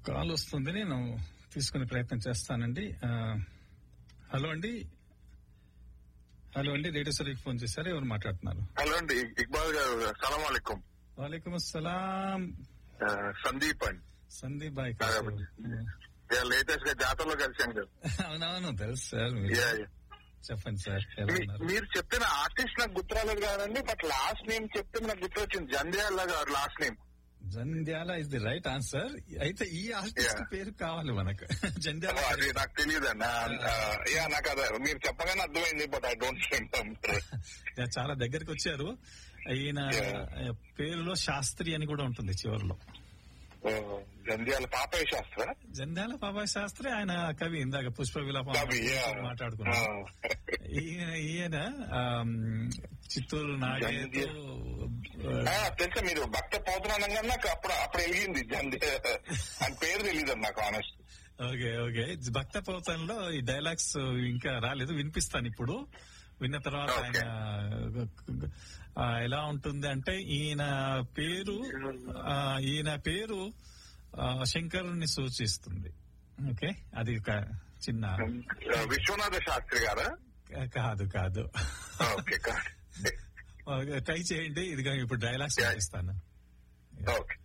Call వస్తుంది నేను తీసుకునే ప్రయత్నం చేస్తానండి ఆ, హలో అండి హలో అండి రేడియో సరికి ఫోన్ చేశారు ఎవరు మాట్లాడుతున్నారు హలో అండి ఇక్బాల్ గారు సలాం అలైకుం వాలేకుమ్ అస్సలాం ఆ, సందీప్ అండి సందీప్ బాయ్ లేటెస్ట్ గా జాతరలో కలిసాం కదా అవునవును తెలుసు సార్ మీరు Yeah, yeah. చెప్పండి సార్ ఎలా మీ- ఉన్నారు మీరు చెప్పిన ఆర్టిస్ట్ నాకు గుర్తురాలేదు కాదండి బట్ లాస్ట్ నేమ్ చెప్తే నాకు గుర్తు వచ్చింది జంధ్యాల గారు last name Jandhyala is the right answer అయితే ఈ ఆర్టిస్ట్ Yeah. పేరు కావాలి మనకు జంధ్యాల అది నాకు తెలియదండి యా నాకు అదే మీరు చెప్పగానే అర్థమైంది but I don't remember Yeah, చాలా దగ్గరికి వచ్చారు ఈయన Yeah. పేరులో శాస్త్రి అని కూడా ఉంటుంది చివరిలో జంధ్యాల పాపయ్య శాస్త్ర జంధ్యాల బాబాయ్ శాస్త్రి ఆయన కవి ఇందాక పుష్ప విలాపం కవి yeah. మాట్లాడుకున్నాం ఈయన ఈయన ఆమ్, చిత్తూరు నాగేతో ఆ, తెలుసా మీరు భక్త పోతున్నానంగా నాకు అప్పుడు అప్పుడు వెళ్ళింది జంధ్య అని పేరు తెలియదు నాకు ఆనెస్ట్ ఓకే ఓకే భక్త పోతంలో ఈ డైలాగ్స్ ఇంకా రాలేదు వినిపిస్తాను ఇప్పుడు విన్న తర్వాత Okay. ఆయన ఆ, ఎలా ఉంటుంది అంటే ఈయన పేరు ఆ, ఈయన పేరు ఆ, శంకరుణ్ణి సూచిస్తుంది ఓకే అది ఒక చిన్న విశ్వనాథ శాస్త్రి గారా కాదు కాదు ఓకే ట్రై చేయండి ఇదిగా ఇప్పుడు డైలాగ్స్ Yeah. వినిపిస్తాను ఓకే